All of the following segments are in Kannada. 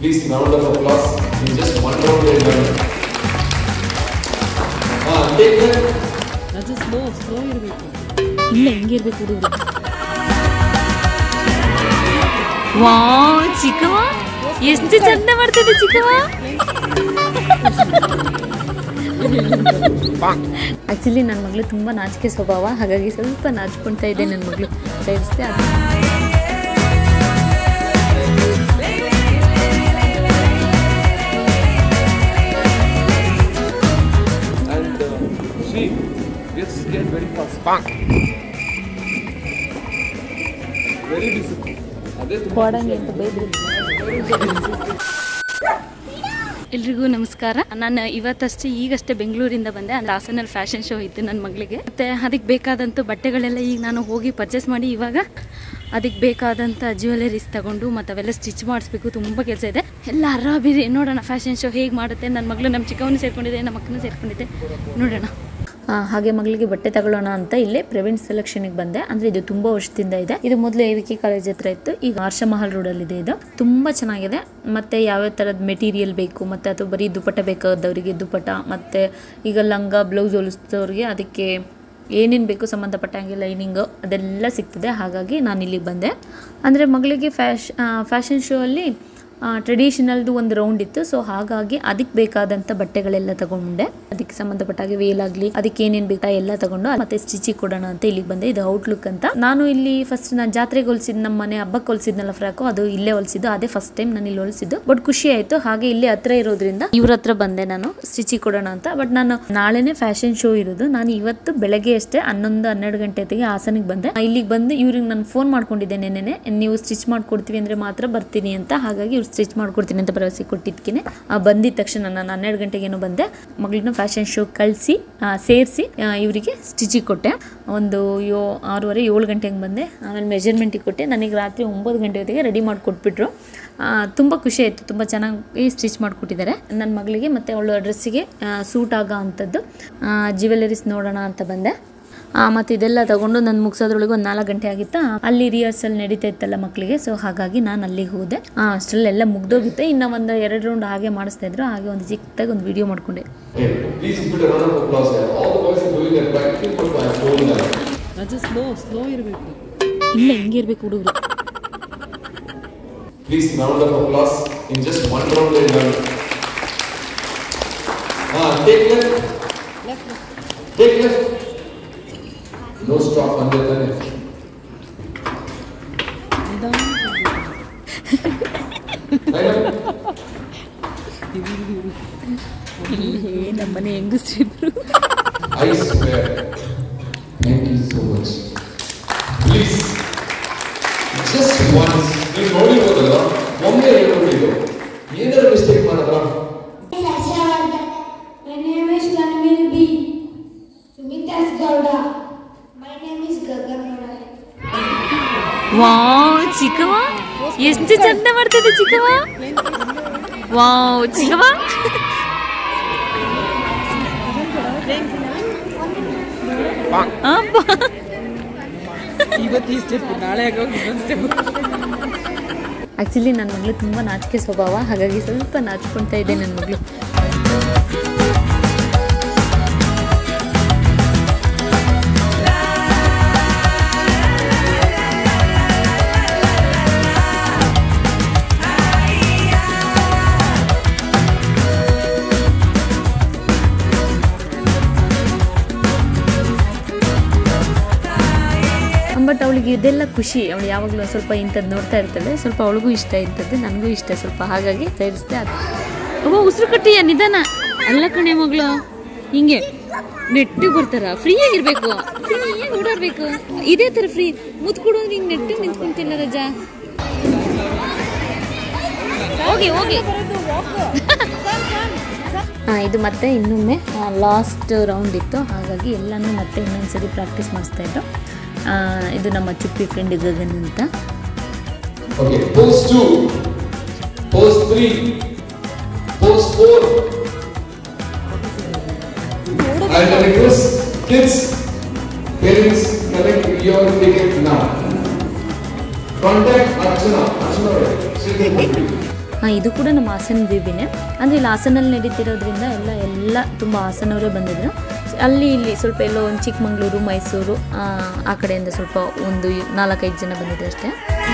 Please, round of applause. In just one round, they are done. Ah, take that. ಅದು ಸ್ಲೋ ಸ್ಲೋ ಇರಬೇಕು ಇಲ್ಲ ಹೆಂಗಿರ್ಬೇಕು ಹುಡುಗರು ವಾವ್ ಚಿಕ್ಕವ ಎಷ್ಟು ಚಂದ ಮಾಡ್ತದೆ ಚಿಕ್ಕವ ಆಕ್ಚುಲಿ ನನ್ನ ಮಗಳು ತುಂಬ ನಾಚಿಕೆ ಸ್ವಭಾವ ಹಾಗಾಗಿ ಸ್ವಲ್ಪ ನಾಚ್ಕೊಳ್ತಾ ಇದೆ ನನ್ನ ಮಗಳು ಸೇರಿಸ್ತೆ ಅದು And uh, Shri, let's get very fast. Very disciplined. ಅದೇ ತುಂಬ ಕೊಡಂಗೆ ಅಂತ ಬೈದ್ರು ಎಲ್ರಿಗೂ ನಮಸ್ಕಾರ ನಾನು ಇವತ್ತಷ್ಟೇ ಈಗಷ್ಟೇ ಬೆಂಗಳೂರಿಂದ ಬಂದೆ ಅಂದ್ರೆ ಹಾಸನಲ್ಲಿ ಫ್ಯಾಷನ್ ಶೋ ಇತ್ತು ನನ್ನ ಮಗಳಿಗೆ ಮತ್ತೆ ಅದಕ್ಕೆ ಬೇಕಾದಂಥ ಬಟ್ಟೆಗಳೆಲ್ಲ ಈಗ ನಾನು ಹೋಗಿ ಪರ್ಚೇಸ್ ಮಾಡಿ ಇವಾಗ ಅದಕ್ಕೆ ಬೇಕಾದಂಥ ಜ್ಯುವೆಲರೀಸ್ ತಗೊಂಡು ಮತ್ತು ಅವೆಲ್ಲ ಸ್ಟಿಚ್ ಮಾಡಿಸ್ಬೇಕು ತುಂಬ ಕೆಲಸ ಇದೆ ಎಲ್ಲ ಅರಾಬಿರಿ ನೋಡೋಣ ಫ್ಯಾಷನ್ ಶೋ ಹೇಗೆ ಮಾಡುತ್ತೆ ನನ್ನ ಮಗಳು ನಮ್ಮ ಚಿಕ್ಕವನು ಸೇರ್ಕೊಂಡಿದೆ ನಮ್ಮ ಅಕ್ಕನೂ ಸೇರ್ಕೊಂಡಿದ್ದೆ ನೋಡೋಣ ಹಾಗೆ ಮಗಳಿಗೆ ಬಟ್ಟೆ ತಗೊಳ್ಳೋಣ ಅಂತ ಇಲ್ಲೇ ಪ್ರವೀಣ್ ಸೆಲೆಕ್ಷನ್ಗೆ ಬಂದೆ ಅಂದ್ರೆ ಇದು ತುಂಬಾ ವರ್ಷದಿಂದ ಇದೆ ಇದು ಮೊದಲು ಎ ವಿ ಕೆ ಕಾಲೇಜ್ ಹತ್ರ ಇತ್ತು ಈಗ ಹರ್ಷ ಮಹಲ್ ರೋಡಲ್ಲಿ ಇದೆ ಇದು ತುಂಬಾ ಚೆನ್ನಾಗಿದೆ ಮತ್ತೆ ಯಾವ್ಯಾವ ಥರದ ಮೆಟೀರಿಯಲ್ ಬೇಕು ಮತ್ತೆ ಅಥವಾ ಬರೀ ದುಪಟ್ಟ ಬೇಕಾದವರಿಗೆ ದುಪಟ್ಟ ಮತ್ತೆ ಈಗ ಲಂಗ ಬ್ಲೌಸ್ ಹೊಲಿಸಿದವ್ರಿಗೆ ಅದಕ್ಕೆ ಏನೇನು ಬೇಕು ಸಂಬಂಧಪಟ್ಟಂಗೆ ಲೈನಿಂಗು ಅದೆಲ್ಲ ಸಿಗ್ತದೆ ಹಾಗಾಗಿ ನಾನು ಇಲ್ಲಿಗೆ ಬಂದೆ ಅಂದರೆ ಮಗಳಿಗೆ ಫ್ಯಾಶ್ ಫ್ಯಾಷನ್ ಶೋ ಅಲ್ಲಿ ಟ್ರೆಡಿಷನಲ್ದು ಒಂದು ರೌಂಡ್ ಇತ್ತು ಸೊ ಹಾಗಾಗಿ ಅದಕ್ಕೆ ಬೇಕಾದಂಥ ಬಟ್ಟೆಗಳೆಲ್ಲ ತಗೊಂಡೆ ಅದಕ್ಕೆ ಸಂಬಂಧಪಟ್ಟ ಹಾಗೆ ವೇಲ್ ಆಗಲಿ ಅದಕ್ಕೆ ಏನೇನು ಬೇಕಾ ಎಲ್ಲ ತಗೊಂಡು ಮತ್ತೆ ಸ್ಟಿಚಿಗೆ ಕೊಡೋಣ ಅಂತ ಇಲ್ಲಿಗೆ ಬಂದೆ ಇದು ಔಟ್ಲುಕ್ ಅಂತ ನಾನು ಇಲ್ಲಿ ಫಸ್ಟ್ ನಾನು ಜಾತ್ರೆಗೆ ಹೊಲಿಸಿದ್ ನಮ್ಮ ಮನೆ ಹಬ್ಬಕ್ಕೆ ಹೊಲಿಸಿದ್ನಲ್ಲ ಫ್ರಾಕು ಅದು ಇಲ್ಲೇ ಹೊಲಿಸಿದ್ದು ಅದೇ ಫಸ್ಟ್ ಟೈಮ್ ನಾನು ಇಲ್ಲಿ ಹೊಲಿಸಿದ್ದು ಬಟ್ ಖುಷಿ ಆಯ್ತು ಹಾಗೆ ಇಲ್ಲಿ ಹತ್ರ ಇರೋದ್ರಿಂದ ಇವ್ರ ಹತ್ರ ಬಂದೆ ನಾನು ಸ್ಟಿಚಿಗೆ ಕೊಡೋಣ ಅಂತ ಬಟ್ ನಾನು ನಾಳೆನೇ ಫ್ಯಾಷನ್ ಶೋ ಇರೋದು ನಾನು ಇವತ್ತು ಬೆಳಗ್ಗೆ ಅಷ್ಟೇ ಹನ್ನೊಂದು ಹನ್ನೆರಡು ಗಂಟೆ ಹೊತ್ತಿಗೆ ಹಾಸನಿಗೆ ಬಂದೆ ಇಲ್ಲಿಗೆ ಬಂದು ಇವ್ರಿಗೆ ನಾನು ಫೋನ್ ಮಾಡ್ಕೊಂಡಿದ್ದೆ ನೆನ್ನೆನೆ ನೀವು ಸ್ಟಿಚ್ ಮಾಡ್ಕೊಡ್ತೀವಿ ಅಂದ್ರೆ ಮಾತ್ರ ಬರ್ತೀನಿ ಅಂತ ಹಾಗಾಗಿ ಇವ್ರು ಸ್ಟಿಚ್ ಮಾಡ್ಕೊಡ್ತೀನಿ ಅಂತ ಭರವಸೆ ಕೊಟ್ಟಿದ್ಕಿನೆ ಬಂದಿದ ತಕ್ಷಣ ನಾನು ಹನ್ನೆರಡು ಗಂಟೆಗೇನೋ ಬಂದೆ ಮಗಳನ್ನ ಫ್ಯಾಷನ್ ಶೋ ಕಳಿಸಿ ಸೇರಿಸಿ ಇವರಿಗೆ ಸ್ಟಿಚಿಗೆ ಕೊಟ್ಟೆ ಒಂದು ಯೋ ಆರೂವರೆ ಏಳು ಗಂಟೆಗೆ ಬಂದೆ ಆಮೇಲೆ ಮೆಜರ್ಮೆಂಟಿಗೆ ಕೊಟ್ಟೆ ನನಗೆ ರಾತ್ರಿ ಒಂಬತ್ತು ಗಂಟೆ ಹೊತ್ತಿಗೆ ರೆಡಿ ಮಾಡಿಕೊಟ್ಬಿಟ್ರು ತುಂಬ ಖುಷಿ ಆಯಿತು ತುಂಬ ಚೆನ್ನಾಗಿ ಸ್ಟಿಚ್ ಮಾಡಿಕೊಟ್ಟಿದ್ದಾರೆ ನನ್ನ ಮಗಳಿಗೆ ಮತ್ತು ಅವಳ ಡ್ರೆಸ್ಸಿಗೆ ಸೂಟ್ ಆಗೋ ಅಂಥದ್ದು ಜ್ಯುವೆಲರೀಸ್ ನೋಡೋಣ ಅಂತ ಬಂದೆ ಮತ್ತು ಇದೆಲ್ಲ ತಗೊಂಡು ನಾನು ಮುಗಿಸೋದ್ರೊಳಗೆ ಒಂದು ನಾಲ್ಕು ಗಂಟೆ ಆಗಿತ್ತಾ ಅಲ್ಲಿ ರಿಹರ್ಸಲ್ ನಡೀತಾ ಇತ್ತಲ್ಲ ಮಕ್ಕಳಿಗೆ ಸೊ ಹಾಗಾಗಿ ನಾನು ಅಲ್ಲಿಗೆ ಹೋದೆ ಅಷ್ಟರಲ್ಲೆಲ್ಲ ಮುಗ್ದೋಗಿತ್ತೆ ಇನ್ನು ಒಂದು ಎರಡು ರೌಂಡ್ ಹಾಗೆ ಮಾಡಿಸ್ತಾ ಇದ್ರು ಹಾಗೆ ಒಂದು ಚಿಕ್ಕದಾಗಿ ಒಂದು ವಿಡಿಯೋ ಮಾಡ್ಕೊಂಡೆ Okay, please put a round of applause here. All the boys are doing their practice, but I told them. ಅದು ಸ್ಲೋ ಸ್ಲೋ ಇರಬೇಕು ಇಲ್ಲ ಹೆಂಗಿರ್ಬೇಕು ಹುಡುಗರು Please, round of applause. In just one round, they are done. Ah, take left. Take left. No stop under the net. Line up. ಏ ನಮ್ಮನೆ ಹೆಂಗಸ್ರಿಬ್ರು I swear. Thank you so much. Please, just once, ನೀವು ನೋಡಿರೋದಲ್ಲ ಒಮ್ಮೆ ಹೇಳ್ಬಿಟ್ಟಿದ್ದು ಏನಾದ್ರು ಮಿಸ್ಟೇಕ್ ಮಾಡಿದ್ರ My name is Tanvir B. Sumitas Gowda. My name is Gagan Gowda. Wow ಚಿಕ್ಕವ ಎಷ್ಟು ಚಂದ ಮಾಡ್ತದೆ ಚಿಕ್ಕವ ವಾವ್ ಚಿಕ್ಕವ ಅಬ್ಬಾ. ಇವತ್ತು ಈ ಸ್ಟೆಪ್ ನಾಳೆ ಆಗೋಗಿ ಇನ್ನೊಂದು ಸ್ಟೆಪ್ ಆಕ್ಚುಲಿ ನನ್ನ ಮಗಳು ತುಂಬ ನಾಚಿಕೆ ಸ್ವಭಾವ ಹಾಗಾಗಿ ಸ್ವಲ್ಪ ನಾಚ್ಕೊಳ್ತಾ ಇದೆ ನನ್ನ ಮಗಳು ಬಟ್ ಅವಳಿಗೆ ಇದೆಲ್ಲ ಖುಷಿ ಅವಳು ಯಾವಾಗಲೂ ಒಂದ್ ಸ್ವಲ್ಪ ಇಂಥದ್ದು ನೋಡ್ತಾ ಇರ್ತಾಳೆ ಸ್ವಲ್ಪ ಅವಳಿಗೂ ಇಷ್ಟ ಇಂಥದ್ದು ನನಗೂ ಇಷ್ಟ ಸ್ವಲ್ಪ ಹಾಗಾಗಿ ಸೇರಿಸ್ದೆ ಅದು ಓ ಉಸಿರು ಕಟ್ಟಿಯ ನಿಧಾನ ಅಲ್ಲ ಕಣೆ ಮಗಳು ಹಿಂಗೆ ನೆಟ್ಟಿಗೆ ಬರ್ತಾರ ಫ್ರೀ ಆಗಿರ್ಬೇಕು ಫ್ರೀಯಾಗಿ ಓಡಾಡ್ಬೇಕು ಇದೇ ಥರ ಫ್ರೀ ಮುದ್ದು ಕೊಡೋದ್ರೆ ಹಿಂಗೆ ನೆಟ್ಟಿಗೆ ನಿಂತ್ಕೊಂತಿಲ್ಲ ರಜಾ ಹೋಗಿ ಹೋಗಿ ಹಾಂ ಇದು ಮತ್ತೆ ಇನ್ನೊಮ್ಮೆ ಲಾಸ್ಟ್ ರೌಂಡ್ ಇತ್ತು ಹಾಗಾಗಿ ಎಲ್ಲನೂ ಮತ್ತೆ ಇನ್ನೊಂದ್ಸರಿ ಪ್ರಾಕ್ಟೀಸ್ ಮಾಡಿಸ್ತಾ ಇದ್ರು ಆ, ಇದು ನಮ್ಮ ಚುಪ್ಪಿ ಫ್ರೆಂಡ್ ಗಗನ್ ಅಂತ Okay, pose two, pose three, pose four. And I request kids, parents, collect your ticket now. Contact Archana, Archana, right? Sit there, please. ಹಾಂ ಇದು ಕೂಡ ನಮ್ಮ ಹಾಸನ ಬೀಬಿನೇ ಅಂದರೆ ಇಲ್ಲಿ ಹಾಸನಲ್ಲಿ ನಡೀತಿರೋದ್ರಿಂದ ಎಲ್ಲ ಎಲ್ಲ ತುಂಬ ಹಾಸನವರೇ ಬಂದಿದ್ರು ಅಲ್ಲಿ ಇಲ್ಲಿ ಸ್ವಲ್ಪ ಎಲ್ಲೋ ಒಂದು ಚಿಕ್ಕಮಂಗ್ಳೂರು ಮೈಸೂರು ಆ, ಆ ಕಡೆಯಿಂದ ಸ್ವಲ್ಪ ಒಂದು ನಾಲ್ಕೈದು ಜನ ಬಂದಿದ್ರು ಅಷ್ಟೇ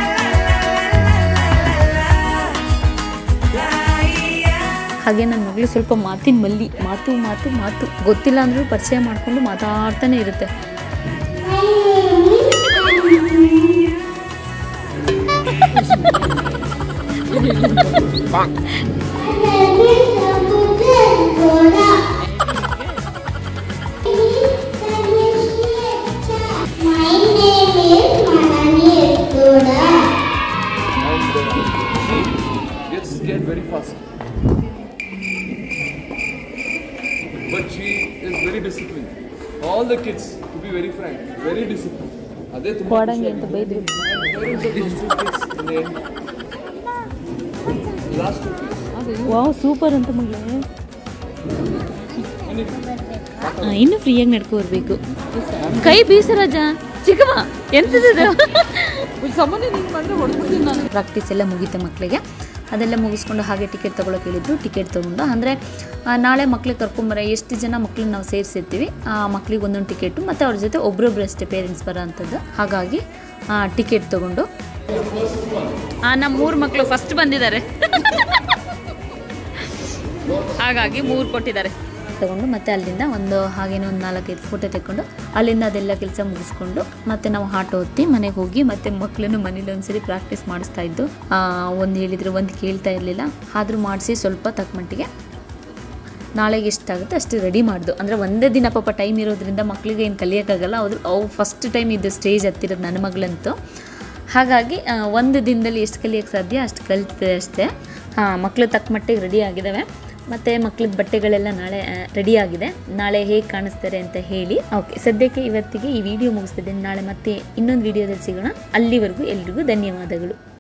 ಹಾಗೆ ನನ್ನ ಮಗಳು ಸ್ವಲ್ಪ ಮಾತಿನ ಮಲ್ಲಿ ಮಾತು ಮಾತು ಮಾತು ಗೊತ್ತಿಲ್ಲ ಅಂದರೂ ಪರಿಚಯ ಮಾಡಿಕೊಂಡು ಮಾತಾಡ್ತಾನೆ ಇರುತ್ತೆ My name is Manani Ektoda. And uh, she gets scared very fast. But she is very disciplined. All the kids, to be very frank, very disciplined. ಅದೇ ತುಂಬ ಕೊಡಂಗೆ ಅಂತ ಬೈದ್ರು last two kids. Wow super ಅಂತ ಮಗಳೇ ಇನ್ನು ಫ್ರೀಯಾಗಿ ನಡ್ಕೊ ಬರ್ಬೇಕು ಕೈ ಬೀಸು ರಾಜ ಚಿಕ್ಕಮ್ಮ ಎಂತದಿದು ಸಾಮಾನ್ಯ ನೀನು ಬಂದರೆ ಹೊಡ್ಬಿಡ್ತೀನಿ ನಾನು ಪ್ರಾಕ್ಟೀಸ್ ಎಲ್ಲ ಮುಗೀತು ಮಕ್ಕಳಿಗೆ ಅದೆಲ್ಲ ಮುಗಿಸ್ಕೊಂಡು ಹಾಗೆ ಟಿಕೆಟ್ ತೊಗೊಳಕ್ಕೆ ಹೇಳಿದ್ರು ಟಿಕೆಟ್ ತೊಗೊಂಡು ಅಂದರೆ ನಾಳೆ ಮಕ್ಳಿಗೆ ಕರ್ಕೊಂಬರ ಎಷ್ಟು ಜನ ಮಕ್ಳನ್ನ ನಾವು ಸೇರಿಸಿರ್ತೀವಿ ಆ ಮಕ್ಳಿಗೆ ಒಂದೊಂದು ಟಿಕೆಟು ಮತ್ತು ಅವ್ರ ಜೊತೆ ಒಬ್ರೊಬ್ರು ಅಷ್ಟೇ ಪೇರೆಂಟ್ಸ್ ಬರೋ ಅಂಥದ್ದು ಹಾಗಾಗಿ ಟಿಕೆಟ್ ತೊಗೊಂಡು ನಮ್ಮ ಮೂರು ಮಕ್ಕಳು ಫಸ್ಟ್ ಬಂದಿದ್ದಾರೆ ಹಾಗಾಗಿ ಮೂರು ಕೊಟ್ಟಿದ್ದಾರೆ ತಗೊಂಡು ಮತ್ತೆ ಅಲ್ಲಿಂದ ಒಂದು ಹಾಗೇನೋ ಒಂದು ನಾಲ್ಕೈದು ಫೋಟೋ ತೆಕ್ಕೊಂಡು ಅಲ್ಲಿಂದ ಅದೆಲ್ಲ ಕೆಲಸ ಮುಗಿಸ್ಕೊಂಡು ಮತ್ತೆ ನಾವು ಆಟೋ ಹೊತ್ತಿ ಮನೆಗೆ ಹೋಗಿ ಮತ್ತೆ ಮಕ್ಕಳನ್ನು ಮನೇಲಿ ಒಂದ್ಸರಿ ಪ್ರಾಕ್ಟೀಸ್ ಮಾಡಿಸ್ತಾ ಇದ್ದು ಒಂದು ಹೇಳಿದ್ರು ಒಂದು ಕೇಳ್ತಾ ಇರಲಿಲ್ಲ ಆದರೂ ಮಾಡಿಸಿ ಸ್ವಲ್ಪ ತಕ್ಕ ಮಟ್ಟಿಗೆ ನಾಳೆಗೆ ಎಷ್ಟಾಗುತ್ತೆ ಅಷ್ಟು ರೆಡಿ ಮಾಡ್ದು ಅಂದರೆ ಒಂದೇ ದಿನ ಪಾಪ ಟೈಮ್ ಇರೋದ್ರಿಂದ ಮಕ್ಕಳಿಗೆ ಏನು ಕಲಿಯೋಕ್ಕಾಗಲ್ಲ ಅವ್ರು ಅವು ಫಸ್ಟ್ ಟೈಮ್ ಇದು ಸ್ಟೇಜ್ ಹತ್ತಿರೋದು ನನ್ನ ಮಗಳಂತೂ ಹಾಗಾಗಿ ಆ, ಒಂದು ದಿನದಲ್ಲಿ ಎಷ್ಟು ಕಲಿಯೋಕ್ಕೆ ಸಾಧ್ಯ ಅಷ್ಟು ಕಲಿತೆ ಅಷ್ಟೇ ಹಾಂ ಮಕ್ಕಳು ತಕ್ಕ ಮಟ್ಟಿಗೆ ರೆಡಿ ಆಗಿದ್ದಾವೆ ಮತ್ತು ಮಕ್ಳದ್ದು ಬಟ್ಟೆಗಳೆಲ್ಲ ನಾಳೆ ರೆಡಿ ಆಗಿದೆ ನಾಳೆ ಹೇಗೆ ಕಾಣಿಸ್ತಾರೆ ಅಂತ ಹೇಳಿ ಓಕೆ ಸದ್ಯಕ್ಕೆ ಇವತ್ತಿಗೆ ಈ ವಿಡಿಯೋ ಮುಗಿಸ್ತಿದ್ದೇನೆ ನಾಳೆ ಮತ್ತೆ ಇನ್ನೊಂದು ವಿಡಿಯೋದಲ್ಲಿ ಸಿಗೋಣ ಅಲ್ಲಿವರೆಗೂ ಎಲ್ರಿಗೂ ಧನ್ಯವಾದಗಳು